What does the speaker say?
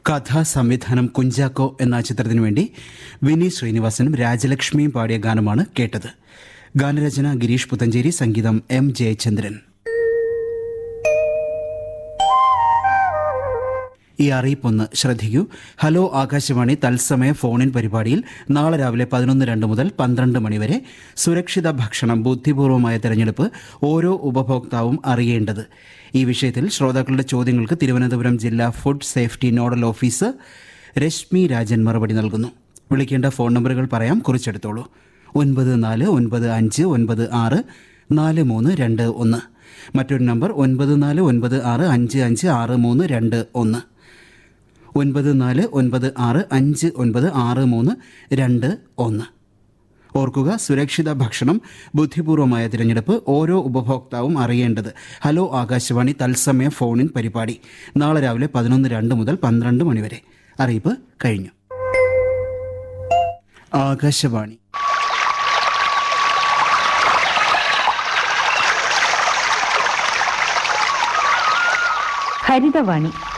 കഥാ സംവിധാനം കുഞ്ചാക്കോ എന്ന ചിത്രത്തിനു വേണ്ടി വിനി ശ്രീനിവാസനും രാജലക്ഷ്മിയും പാടിയ ഗാനമാണ് കേട്ടത് ഗാനരചന ഗിരീഷ് പുത്തഞ്ചേരി സംഗീതം എം ജയചന്ദ്രൻ ഈ അറിയിപ്പൊന്ന് ശ്രദ്ധിക്കൂ ഹലോ ആകാശവാണി തത്സമയ ഫോണിൻ പരിപാടിയിൽ നാളെ രാവിലെ പതിനൊന്ന് രണ്ട് മുതൽ പന്ത്രണ്ട് മണിവരെ സുരക്ഷിത ഭക്ഷണം ബുദ്ധിപൂർവമായ തെരഞ്ഞെടുപ്പ് ഓരോ ഉപഭോക്താവും അറിയേണ്ടത് ഈ വിഷയത്തിൽ ശ്രോതാക്കളുടെ ചോദ്യങ്ങൾക്ക് തിരുവനന്തപുരം ജില്ലാ food safety nodal officer Reshmi Rajan മറുപടി നൽകുന്നു വിളിക്കേണ്ട ഫോൺ നമ്പറുകൾ പറയാം കുറിച്ചെടുത്തോളൂ ഒൻപത് നാല് ഒൻപത് അഞ്ച് ഒൻപത് ആറ് നാല് മൂന്ന് രണ്ട് ഒന്ന് മറ്റൊരു നമ്പർ ഒൻപത് നാല് ഒൻപത് ആറ് അഞ്ച് അഞ്ച് ആറ് മൂന്ന് രണ്ട് ഒന്ന് ഒൻപത് നാല് ഒൻപത് ആറ് അഞ്ച് ഒൻപത് ആറ് മൂന്ന് രണ്ട് ഒന്ന് ഓർക്കുക സുരക്ഷിത ഭക്ഷണം ബുദ്ധിപൂർവമായ തിരഞ്ഞെടുപ്പ് ഓരോ ഉപഭോക്താവും അറിയേണ്ടത് ഹലോ ആകാശവാണി തത്സമയ ഫോണിൻ പരിപാടി നാളെ രാവിലെ പതിനൊന്ന് രണ്ട് മുതൽ പന്ത്രണ്ട് മണിവരെ അറിയിപ്പ് കഴിഞ്ഞു ആകാശവാണി ഹരിതവാണി